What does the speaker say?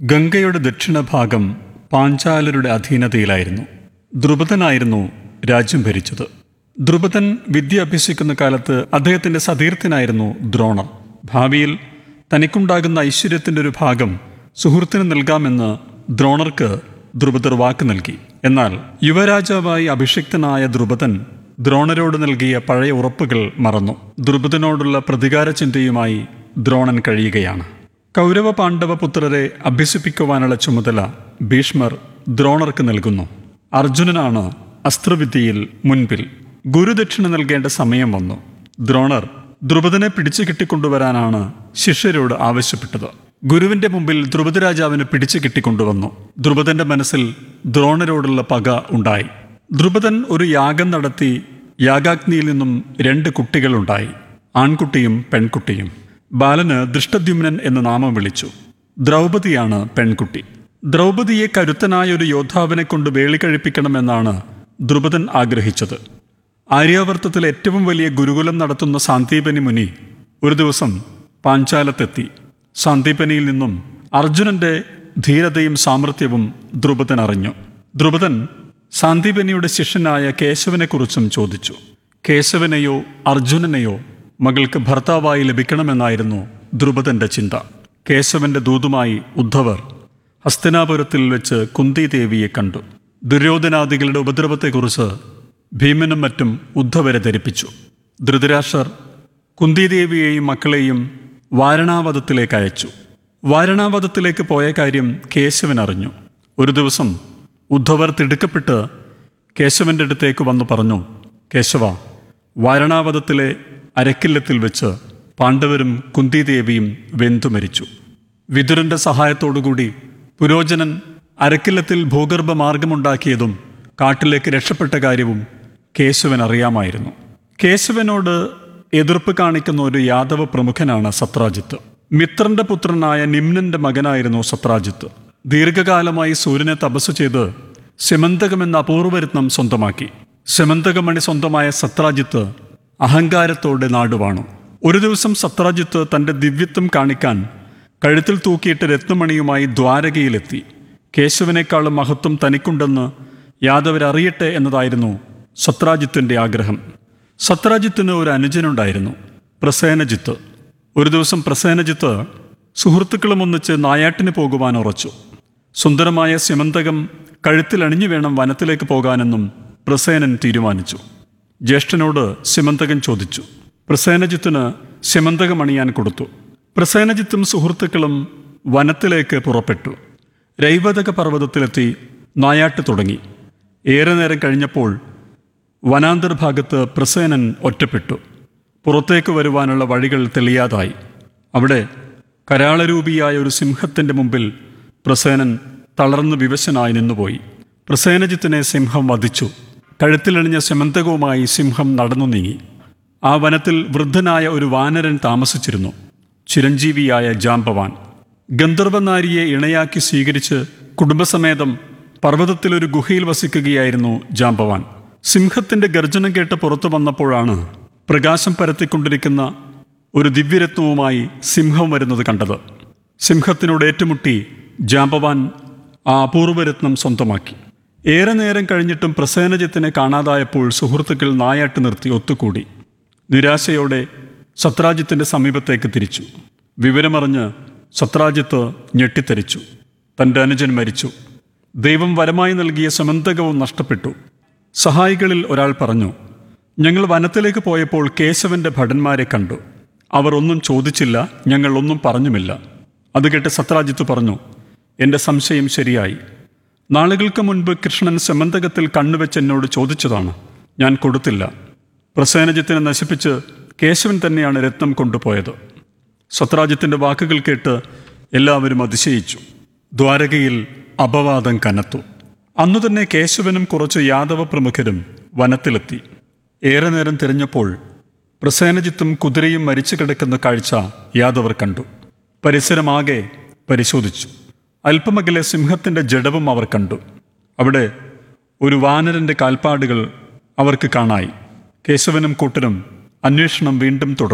ഗംഗയുടെ ദക്ഷിണഭാഗം പാഞ്ചാലരുടെ അധീനതയിലായിരുന്നു ദ്രുപദനായിരുന്നു രാജ്യം ഭരിച്ചത് ദ്രുപദൻ വിദ്യ അഭ്യസിക്കുന്ന കാലത്ത് അദ്ദേഹത്തിന്റെ സതീർത്ഥനായിരുന്നു ദ്രോണർ ഭാവിയിൽ തനിക്കുണ്ടാകുന്ന ഐശ്വര്യത്തിന്റെ ഒരു ഭാഗം സുഹൃത്തിന് നൽകാമെന്ന് ദ്രോണർക്ക് ദ്രുപദർ വാക്ക് നൽകി എന്നാൽ യുവരാജാവായി അഭിഷിക്തനായ ദ്രുപദൻ ദ്രോണരോട് നൽകിയ പഴയ ഉറപ്പുകൾ മറന്നു ദ്രുപദനോടുള്ള പ്രതികാര ചിന്തയുമായി ദ്രോണൻ കഴിയുകയാണ് കൗരവ പാണ്ഡവ പുത്രരെ അഭ്യസിപ്പിക്കുവാനുള്ള ചുമതല ഭീഷ്മർ ദ്രോണർക്ക് നൽകുന്നു അർജുനനാണ് അസ്ത്രവിദ്യയിൽ മുൻപിൽ ഗുരുദക്ഷിണ നൽകേണ്ട സമയം വന്നു ദ്രോണർ ദ്രുപദനെ പിടിച്ചു കെട്ടിക്കൊണ്ടുവരാനാണ് ശിഷ്യരോട് ആവശ്യപ്പെട്ടത് ഗുരുവിന്റെ മുമ്പിൽ ദ്രുപദ രാജാവിനെ പിടിച്ചു കെട്ടിക്കൊണ്ടുവന്നു ദ്രുപദന്റെ മനസ്സിൽ ദ്രോണരോടുള്ള പക ഉണ്ടായി ദ്രുപദൻ ഒരു യാഗം നടത്തി യാഗാഗ്നിയിൽ നിന്നും രണ്ട് കുട്ടികളുണ്ടായി ആൺകുട്ടിയും പെൺകുട്ടിയും ബാലന് ദൃഷ്ടദ്യുമ്നൻ എന്ന് നാമം വിളിച്ചു ദ്രൗപദിയാണ് പെൺകുട്ടി ദ്രൗപദിയെ കരുത്തനായ ഒരു യോദ്ധാവിനെ കൊണ്ട് വേളി കഴിപ്പിക്കണമെന്നാണ് ദ്രുപദൻ ആഗ്രഹിച്ചത് ആര്യാവർത്തത്തിൽ ഏറ്റവും വലിയ ഗുരുകുലം നടത്തുന്ന സാന്ദീപനി മുനി ഒരു ദിവസം പാഞ്ചാലത്തെത്തി സാന്ദീപനിയിൽ നിന്നും അർജുനന്റെ ധീരതയും സാമർഥ്യവും ദ്രുപദൻ അറിഞ്ഞു ദ്രുപദൻ സാന്ദീപനിയുടെ ശിഷ്യനായ കേശവനെക്കുറിച്ചും ചോദിച്ചു കേശവനെയോ അർജുനനെയോ മകൾക്ക് ഭർത്താവായി ലഭിക്കണമെന്നായിരുന്നു ദ്രുപദന്റെ ചിന്ത കേശവന്റെ ദൂതുമായി ഉദ്ധവർ ഹസ്തിനാപുരത്തിൽ വെച്ച് കുന്തിദേവിയെ കണ്ടു ദുര്യോധനാദികളുടെ ഉപദ്രവത്തെക്കുറിച്ച് ഭീമനും മറ്റും ഉദ്ധവരെ ധരിപ്പിച്ചു ധൃതരാഷ്ട്രർ കുന്തിദേവിയെയും മക്കളെയും വാരണാവതത്തിലേക്ക് അയച്ചു വാരണാവതത്തിലേക്ക് പോയ കാര്യം കേശവൻ അറിഞ്ഞു ഒരു ദിവസം ഉദ്ധവർ തിടുക്കപ്പെട്ട് കേശവന്റെ അടുത്തേക്ക് വന്നു പറഞ്ഞു കേശവ വാരണാവതത്തിലെ അരക്കില്ലത്തിൽ വെച്ച് പാണ്ഡവരും കുന്തിദേവിയും വെന്തു മരിച്ചു വിതുരന്റെ സഹായത്തോടുകൂടി പുരോജനൻ അരക്കില്ലത്തിൽ ഭൂഗർഭ മാർഗമുണ്ടാക്കിയതും കാട്ടിലേക്ക് രക്ഷപ്പെട്ട കാര്യവും കേശവൻ അറിയാമായിരുന്നു കേശവനോട് എതിർപ്പ് കാണിക്കുന്ന ഒരു യാദവ പ്രമുഖനാണ് സത്രാജിത്ത് മിത്രന്റെ പുത്രനായ നിമ്നന്റെ മകനായിരുന്നു സത്രാജിത്ത് ദീർഘകാലമായി സൂര്യനെ തപസ് ചെയ്ത് ശമന്തകമെന്ന അപൂർവരത്നം സ്വന്തമാക്കി ശമന്തകമണി സ്വന്തമായ സത്രാജിത്ത് അഹങ്കാരത്തോടെ നാടുവാണു ഒരു ദിവസം സത്രാജിത്ത് തന്റെ ദിവ്യത്വം കാണിക്കാൻ കഴുത്തിൽ തൂക്കിയിട്ട് രത്നമണിയുമായി ദ്വാരകയിലെത്തി കേശവനേക്കാളും മഹത്വം തനിക്കുണ്ടെന്ന് യാദവരറിയട്ടെ എന്നതായിരുന്നു സത്രാജിത്തിന്റെ ആഗ്രഹം സത്രാജിത്തിന് ഒരു അനുജനുണ്ടായിരുന്നു പ്രസേനജിത്ത് ഒരു ദിവസം പ്രസേനജിത്ത് സുഹൃത്തുക്കളും ഒന്നിച്ച് നായാട്ടിന് പോകുവാൻ ഉറച്ചു സുന്ദരമായ സിമന്തകം കഴുത്തിൽ അണിഞ്ഞു വേണം വനത്തിലേക്ക് പോകാനെന്നും പ്രസേനൻ തീരുമാനിച്ചു ജ്യേഷ്ഠനോട് സിമന്തകൻ ചോദിച്ചു പ്രസേനജിത്തിന് സിമന്തകം അണിയാൻ കൊടുത്തു പ്രസേനജിത്തും സുഹൃത്തുക്കളും വനത്തിലേക്ക് പുറപ്പെട്ടു രൈവതക പർവ്വതത്തിലെത്തി നായാട്ട് തുടങ്ങി ഏറെ നേരം കഴിഞ്ഞപ്പോൾ വനാന്തർഭാഗത്ത് പ്രസേനൻ ഒറ്റപ്പെട്ടു പുറത്തേക്ക് വരുവാനുള്ള വഴികൾ തെളിയാതായി അവിടെ കരാളരൂപിയായ ഒരു സിംഹത്തിന്റെ മുമ്പിൽ പ്രസേനൻ തളർന്നു വിവശനായി നിന്നുപോയി പ്രസേനജിത്തിനെ സിംഹം വധിച്ചു കഴുത്തിലണിഞ്ഞ സെമന്തകവുമായി സിംഹം നടന്നു നീങ്ങി ആ വനത്തിൽ വൃദ്ധനായ ഒരു വാനരൻ താമസിച്ചിരുന്നു ചിരഞ്ജീവിയായ ജാംബവാൻ ഗന്ധർവനാരിയെ ഇണയാക്കി സ്വീകരിച്ച് കുടുംബസമേതം പർവ്വതത്തിലൊരു ഗുഹയിൽ വസിക്കുകയായിരുന്നു ജാംബവാൻ സിംഹത്തിന്റെ ഗർജനം കേട്ട് പുറത്തു വന്നപ്പോഴാണ് പ്രകാശം പരത്തിക്കൊണ്ടിരിക്കുന്ന ഒരു ദിവ്യരത്നവുമായി സിംഹം വരുന്നത് കണ്ടത് സിംഹത്തിനോട് ഏറ്റുമുട്ടി ജാംബവാൻ ആ അപൂർവരത്നം സ്വന്തമാക്കി ഏറെ നേരം കഴിഞ്ഞിട്ടും പ്രസേനജിത്തിനെ കാണാതായപ്പോൾ സുഹൃത്തുക്കൾ നായാട്ട് നിർത്തി ഒത്തുകൂടി നിരാശയോടെ സത്രാജിത്തിന്റെ സമീപത്തേക്ക് തിരിച്ചു വിവരമറിഞ്ഞ് സത്രാജിത്ത് ഞെട്ടിത്തെറിച്ചു തൻ്റെ അനുജൻ മരിച്ചു ദൈവം വരമായി നൽകിയ സമന്തകവും നഷ്ടപ്പെട്ടു സഹായികളിൽ ഒരാൾ പറഞ്ഞു ഞങ്ങൾ വനത്തിലേക്ക് പോയപ്പോൾ കേശവന്റെ ഭടന്മാരെ കണ്ടു അവർ ഒന്നും ചോദിച്ചില്ല ഞങ്ങൾ ഒന്നും പറഞ്ഞുമില്ല അത് കേട്ട് സത്രാജിത്ത് പറഞ്ഞു എൻ്റെ സംശയം ശരിയായി നാളുകൾക്ക് മുൻപ് കൃഷ്ണൻ സമന്തകത്തിൽ കണ്ണുവെച്ച് എന്നോട് ചോദിച്ചതാണ് ഞാൻ കൊടുത്തില്ല പ്രസേനജിത്തിനെ നശിപ്പിച്ച് കേശവൻ തന്നെയാണ് രത്നം കൊണ്ടുപോയത് സത്രാജിത്തിന്റെ വാക്കുകൾ കേട്ട് എല്ലാവരും അതിശയിച്ചു ദ്വാരകയിൽ അപവാദം കനത്തു അന്നു തന്നെ കേശവനും കുറച്ച് യാദവ പ്രമുഖരും വനത്തിലെത്തി ഏറെ നേരം തിരഞ്ഞപ്പോൾ പ്രസേനജിത്തും കുതിരയും മരിച്ചു കിടക്കുന്ന കാഴ്ച യാദവർ കണ്ടു പരിസരമാകെ പരിശോധിച്ചു അല്പമകലെ സിംഹത്തിന്റെ ജഡവും അവർ കണ്ടു അവിടെ ഒരു വാനരന്റെ കാൽപ്പാടുകൾ അവർക്ക് കാണായി കേശവനും കൂട്ടരും അന്വേഷണം വീണ്ടും തുടർന്നു